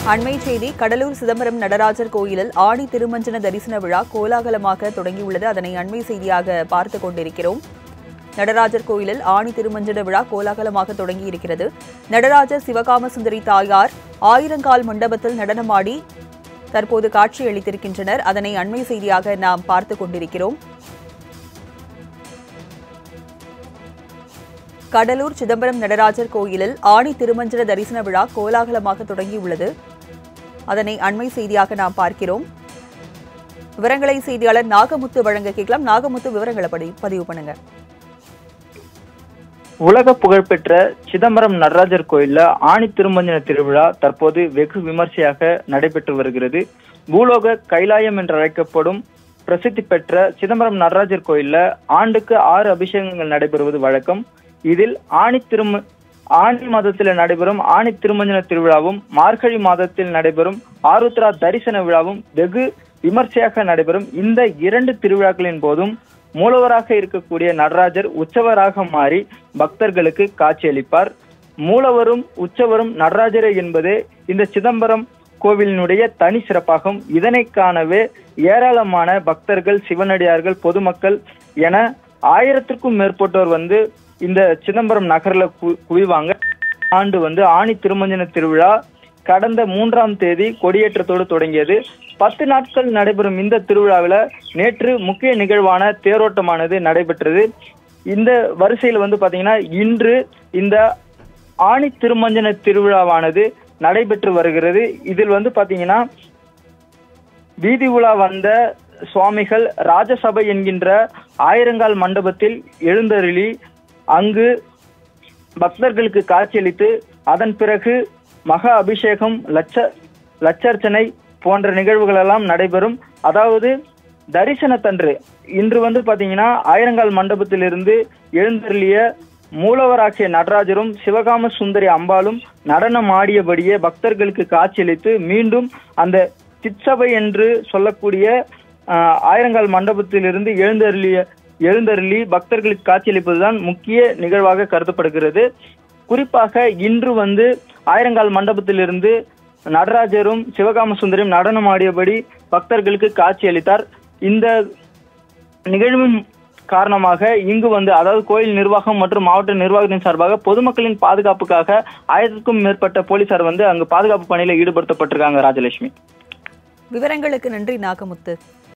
அண்மை செய்தி கடலூர் சிதம்பரம் நடராஜர் கோயிலில் ஆடி திருமஞ்சன தரிசன விழா கோலாகலமாக தொடங்கியுள்ளது அதனை அண்மை செய்தியாக பார்த்து கொண்டிருக்கிறோம் நடராஜர் கோயிலில் ஆணி திருமஞ்சன விழா கோலாகலமாக தொடங்கியிருக்கிறது நடராஜர் சிவகாம சுந்தரி தாயார் ஆயிரங்கால் மண்டபத்தில் நடனமாடி தற்போது காட்சியளித்திருக்கின்றனர் அதனை அண்மை செய்தியாக நாம் பார்த்து கொண்டிருக்கிறோம் கடலூர் சிதம்பரம் நடராஜர் கோயிலில் ஆணி திருமஞ்சன தரிசன விழா கோலாகலமாக தொடங்கியுள்ளது அதனை அண்மை செய்தியாக நாம் பார்க்கிறோம் விவரங்களை செய்தியாளர் நாகமுத்து வழங்க கேட்கலாம் நாகமுத்து விவரங்களை படி- பதிவு பண்ணுங்க உலக புகழ்பெற்ற சிதம்பரம் நடராஜர் கோயில்ல ஆணி திருமஞ்சன திருவிழா தற்போது வெகு விமர்சையாக நடைபெற்று வருகிறது பூலோக கைலாயம் என்று அழைக்கப்படும் பிரசித்தி பெற்ற சிதம்பரம் நடராஜர் கோயில்ல ஆண்டுக்கு ஆறு அபிஷேகங்கள் நடைபெறுவது வழக்கம் இதில் ஆணி திரும ஆணி மாதத்தில் நடைபெறும் ஆணி திருமஞ்சன திருவிழாவும் மார்கழி மாதத்தில் நடைபெறும் ஆருத்ரா தரிசன விழாவும் வெகு விமர்சையாக நடைபெறும் இந்த இரண்டு திருவிழாக்களின் போதும் மூலவராக இருக்கக்கூடிய நடராஜர் உற்சவராக மாறி பக்தர்களுக்கு காட்சியளிப்பார் மூலவரும் உற்சவரும் நடராஜரே என்பதே இந்த சிதம்பரம் கோவிலினுடைய தனி சிறப்பாகும் இதனை காணவே ஏராளமான பக்தர்கள் சிவனடியார்கள் பொதுமக்கள் என ஆயிரத்திற்கும் மேற்பட்டோர் வந்து இந்த சிதம்பரம் நகர்ல கு- குவிவாங்க ஆண்டு வந்து ஆணி திருமஞ்சன திருவிழா கடந்த மூன்றாம் தேதி கொடியேற்றத்தோடு தொடங்கியது பத்து நாட்கள் நடைபெறும் இந்த திருவிழாவில் நேற்று முக்கிய நிகழ்வான தேரோட்டமானது நடைபெற்றது இந்த வரிசையில் வந்து பாத்தீங்கன்னா இன்று இந்த ஆணி திருமஞ்சன திருவிழாவானது நடைபெற்று வருகிறது இதில் வந்து பாத்தீங்கன்னா வீதி உலா வந்த சுவாமிகள் ராஜசபை என்கின்ற ஆயிரங்கால் மண்டபத்தில் எழுந்தருளி அங்கு பக்தர்களுக்கு காட்சியளித்து அதன் பிறகு மகா அபிஷேகம் லட்ச லட்சர்ச்சனை போன்ற நிகழ்வுகள் எல்லாம் நடைபெறும் அதாவது தரிசனத்தன்று இன்று வந்து பாத்தீங்கன்னா ஆயிரங்கால் மண்டபத்திலிருந்து எழுந்தருளிய மூலவராகிய நடராஜரும் சிவகாம சுந்தரி அம்பாளும் நடனம் ஆடியபடியே பக்தர்களுக்கு காட்சியளித்து மீண்டும் அந்த சிற்சபை என்று சொல்லக்கூடிய ஆஹ், ஆயிரங்கால் மண்டபத்திலிருந்து எழுந்தருளிய எழுந்தருளி பக்தர்களுக்கு காட்சியளிப்பதுதான் முக்கிய நிகழ்வாக கருதப்படுகிறது குறிப்பாக இன்று வந்து ஆயிரங்கால் மண்டபத்திலிருந்து நடராஜரும் சிவகாம சுந்தரியும் நடனம் ஆடியபடி பக்தர்களுக்கு காட்சியளித்தார் இந்த நிகழ்வின் காரணமாக இங்கு வந்து அதாவது கோயில் நிர்வாகம் மற்றும் மாவட்ட நிர்வாகத்தின் சார்பாக பொதுமக்களின் பாதுகாப்புக்காக ஆயிரத்துக்கும் மேற்பட்ட போலீசார் வந்து அங்கு பாதுகாப்பு பணியில ஈடுபடுத்தப்பட்டிருக்காங்க ராஜலட்சுமி விவரங்களுக்கு நன்றி நாகமுத்து